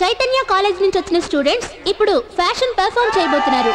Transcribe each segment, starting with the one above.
Chaitanya college నుంచి వచ్చిన students ఇప్పుడు ఫ్యాషన్ పెర్ఫామ్ చేయబోతున్నారు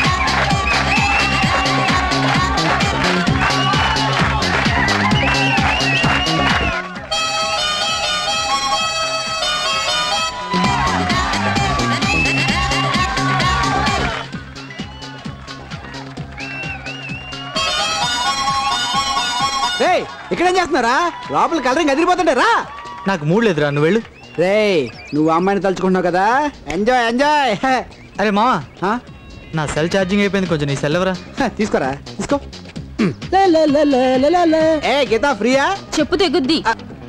రే ఇక్కడేం చేస్తున్నారా లోపల కలరింగ్ అదిరిపోతుండే రా నాకు మూడు లేదురా నువ్వు వెళ్ళు రే నువ్వు అమ్మాయిని తలుచుకుంటున్నావు కదా ఎంజాయ్ ఎంజాయ్ హ, అరే మావా హ, నా సెల్ ఛార్జింగ్ అయిపోయింది కొంచెం నీ సెల్ ఎవరా హ, తీసుకోరా తీసుకో హ్మ్. లే, లే, లే, లే, లే, లే, లే. ఏ గీతా ఫ్రీయా చెప్పు తెగుద్ది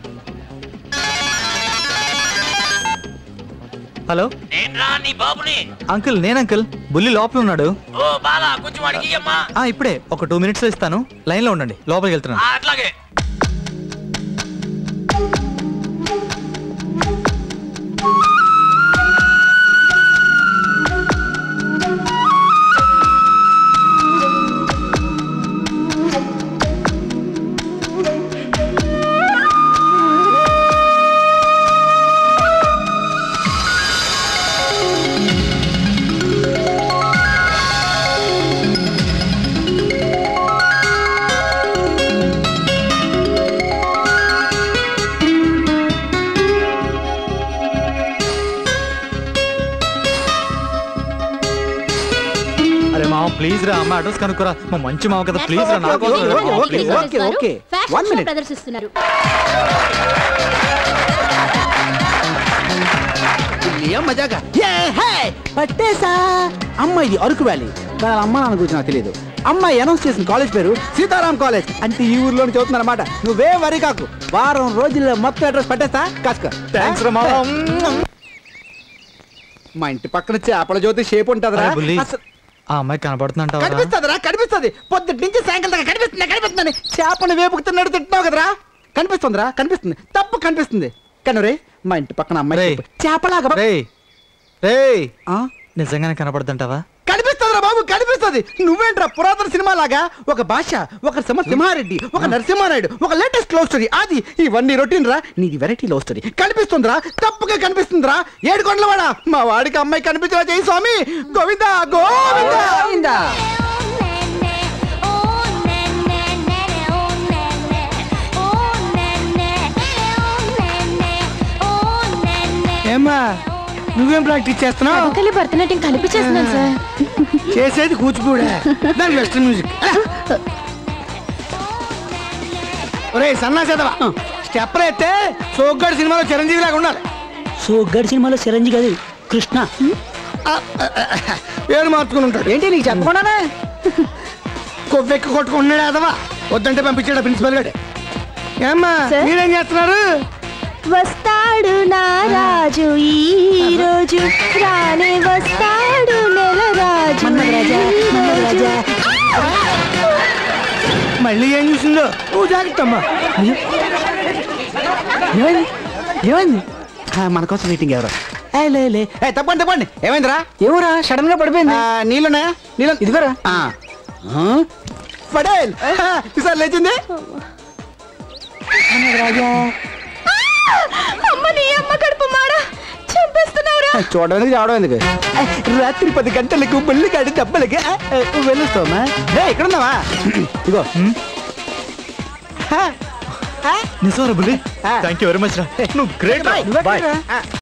హలో నేన్రా నీ బాబుని అంకుల్ నేను అంకుల్ బుల్లి లోపల ఉన్నాడు ఓ బాలా కొంచెం అడిగి అమ్మా ఆ ఇప్పుడే ఒక టూ మినిట్స్ లో ఇస్తాను లైన్ లో ఉండండి లోపలికి వెళ్తున్నాను అట్లాగే అరే మావ ప్లీజ్ రా అమ్మ అడ్రస్ కనుక్కోరా మా మంచి మావ కదా ప్లీజ్ రా నా ఓకే, కోసం ఓకే, రా, okay, please. Okay, okay. Fashion One show minute. ప్రదర్శిస్తున్నారు ఏం మజాగా ఏ, హే, పట్టేసా అమ్మ ఇది అరకు వ్యాలీ కానీ వాళ్ళ అమ్మ నాన్న గురించి నాకు తెలియదు అమ్మాయి అనౌన్స్ చేసిన కాలేజ్ పేరు సీతారాం కాలేజ్ అంటే ఈ ఊర్లో చదువుతున్నా అనమాట నువ్వే వరి కాకు వారం రోజుల్లో మొత్తం అడ్రస్ పట్టేస్తా కాసుకో థ్యాంక్స్ రా మావ మా ఇంటి పక్కన చేపల జ్యోతి షేప్ ఉంటుందిరా అరే బుల్లి అసలు ఆ అమ్మాయి కనపడుతుందంటావా కనిపిస్తుందిరా కనిపిస్తుంది పొద్దుటి నుంచి సాయంకాలం దాకా కనిపిస్తుంది కనిపిస్తుంది చేపను వేపుకుతున్నాడు తింటున్నావు కదరా కనిపిస్తుందిరా కనిపిస్తుంది తప్పు కనిపిస్తుంది కానీ రే మా ఇంటి పక్కన అమ్మాయి రేయ్. చెప్పు. చేపలాగా రే రే ఆ? నిజంగానే కనపడుతుంటావా కనిపిస్తుందిరా బాబు కనిపిస్తుంది నువ్వేంట్రా పురాతన సినిమా లాగా ఒక భాష ఒక సింహ సింహారెడ్డి ఒక నరసింహారాయుడు ఒక లేటెస్ట్ లవ్ స్టోరీ అది ఇవన్నీ రొటీన్ రా నీది వెరైటీ లవ్ స్టోరీ కనిపిస్తుందిరా తప్పుగా కనిపిస్తుందిరా ఏడు కొండలవాడ మా వాడికి అమ్మాయి కనిపించరా జై స్వామి గోవిందా గోవిందా ఏమ్మా నువ్వేం ప్రాక్టీస్ చేస్తున్నావు కథకళి భరతనాట్యం కనిపించేస్తున్నాను సార్ చేసేది కూచిపూడే దాని వెస్టర్న్ మ్యూజిక్ ఒరే సన్నా చదవా స్టెప్ అయితే సోగ్గాడు సినిమాలో చిరంజీవి లాగా ఉండాలి సోగ్గాడి సినిమాలో చిరంజీవి కాదు కృష్ణ పేరు మార్చుకుని ఉంటాడు ఏంటి నీకు చెప్పకుండానే కొవ్వెక్కి కొట్టుకుంటున్నాడు అదవా వద్దంటే పంపించాడు ప్రిన్సిపల్ గారు ఏమ్మా సార్? మీరేం చేస్తున్నారు వస్తాడు నా రాజు ఈ రోజు రానే వస్తాడు నెల రాజు మన్మథరాజా, మన్మథరాజా. మళ్ళీ ఏం చూసిందో నువ్వు జాగ్రత్త అమ్మా ఏమైంది ఏమైంది ఆ, మన కోసం వెయిటింగ్ ఎవరు ఏ, లే లే ఏ, తప్పండి తప్పండి ఏమైందిరా ఏమోరా సడన్ గా పడిపోయింది ఆ, నీళ్ళున్నాయా నీళ్ళు ఇదిగోరా ఆ. ఆ? పడేల్ ఈసారి లేచింది అమ్మ నీ అమ్మ కడుపు మాడ చంపేస్తున్నావురా చూడడానికి రావడం ఎందుకు రాత్రి పది గంటలకు బల్లి కాడి దెబ్బలకి ఆ, ఆ, వెళ్ళొస్తావమ్మా ఏ ఇక్కడ ఉన్నావా ఇగో నిజం రా బుల్లి ఆ. థ్యాంక్ యూ వెరీ మచ్ రా నువ్వు గ్రేట్ బాయ్. బాయ్ ఆ.